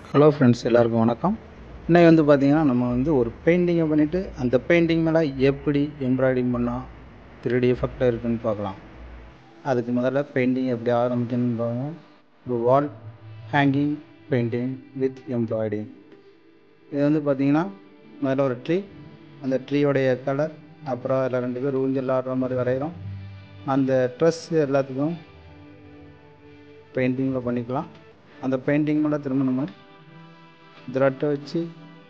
Hello friends எல்லாருக்கும் வணக்கம் இன்னைக்கு வந்து பார்த்தீங்கன்னா நம்ம வந்து ஒரு பெயிண்டிங்கை பண்ணிவிட்டு அந்த பெயிண்டிங் மேலே எப்படி எம்ப்ராய்டிங் பண்ணால் த்ரீ எஃபெக்டாக இருக்குன்னு பார்க்கலாம் அதுக்கு முதல்ல பெயிண்டிங் எப்படி ஆரம்பிக்கணும்னு பாருங்கள் ஒரு wall hanging painting with embroidering இது வந்து பார்த்தீங்கன்னா முதல்ல ஒரு ட்ரீ அந்த ட்ரீயோடைய கலர் அப்புறம் அதில் ரெண்டு பேர் ஊஞ்சல் ஆடுற மாதிரி வரைகிறோம் அந்த ட்ரெஸ் எல்லாத்துக்கும் பெயிண்டிங்கில் பண்ணிக்கலாம் அந்த பெயிண்டிங் மேலே திரும்ப நம்ம த்ரெட்டை வச்சு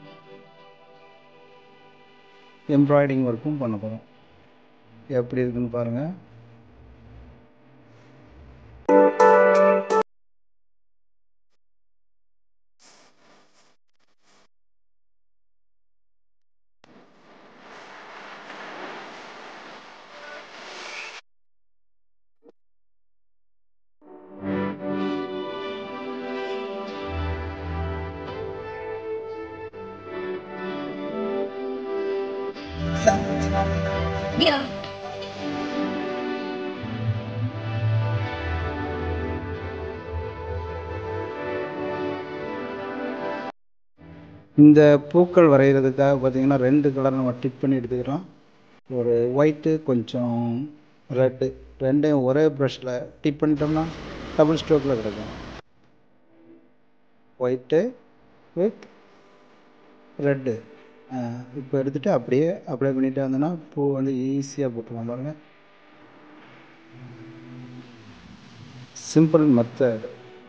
எம்ப்ராய்டிங் ஒர்க்கும் பண்ண போகிறோம் எப்படி இருக்குன்னு பாருங்கள் Yeah. இந்த பூக்கள் வரைகிறதுக்காக பார்த்தீங்கன்னா ரெண்டு கலர் நம்ம டிப் பண்ணி எடுத்துக்கிறோம் ஒரு ஒயிட்டு கொஞ்சம் ரெட்டு ரெண்டையும் ஒரே ப்ரஷில் டிப் பண்ணிட்டோம்னா டபுள் ஸ்ட்ரோக்கில் கிடைக்கும் ஒயிட்டு வித் ரெட்டு இப்போ எடுத்துகிட்டு அப்படியே அப்ளை பண்ணிகிட்டே வந்தோன்னா பூ வந்து ஈஸியாக போட்டுருவோம் பாருங்க சிம்பிள் மெத்தட்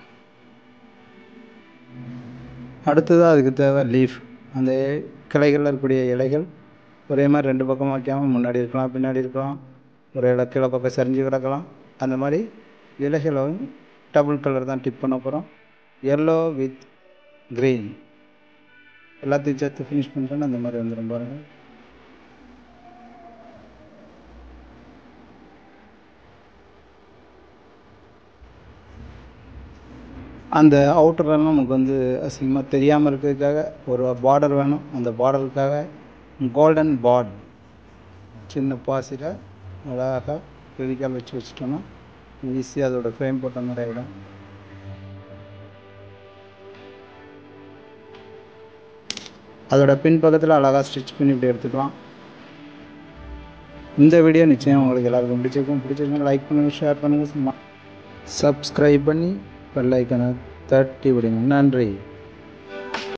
அடுத்ததாக அதுக்கு தேவை லீஃப் அந்த கிளைகளில் இருக்கக்கூடிய இலைகள் ஒரே மாதிரி ரெண்டு பக்கம் வைக்காமல் முன்னாடி இருக்கலாம் பின்னாடி இருக்கலாம் ஒரு இலை கீழே பக்கம் சரிஞ்சு கிடக்கலாம் அந்த மாதிரி இலைகளை வந்து டபுள் கலர் தான் டிப் பண்ண போகிறோம் எல்லோ வித் க்ரீன் எல்லாத்தையும் சேர்த்து ஃபினிஷ் பண்ணிட்டோன்னா அந்த மாதிரி வந்துடும் பாருங்கள் அந்த அவுட்டரெல்லாம் நமக்கு வந்து அசிங்கமாக தெரியாமல் இருக்கிறதுக்காக ஒரு பார்டர் வேணும் அந்த பார்டருக்காக கோல்டன் பார்ட் சின்ன பாசியில் அழகாக பெரிக்கால் வச்சு வச்சுட்டோம்னா ஈஸியாக அதோட ஃப்ரேம் போட்ட மாதிரி ஆகிடும் அதோட பின் பக்கத்தில் அழகாக ஸ்டிச் பண்ணி இப்படி எடுத்துக்கலாம் இந்த வீடியோ நிச்சயம் உங்களுக்கு எல்லாருக்கும் பிடிச்சிருக்கும் பிடிச்சிருக்கும் லைக் பண்ணுங்கள் ஷேர் பண்ணுங்கள் சும்மா சப்ஸ்கிரைப் பண்ணி பெல் ஐக்கனை தட்டி விடுங்க நன்றி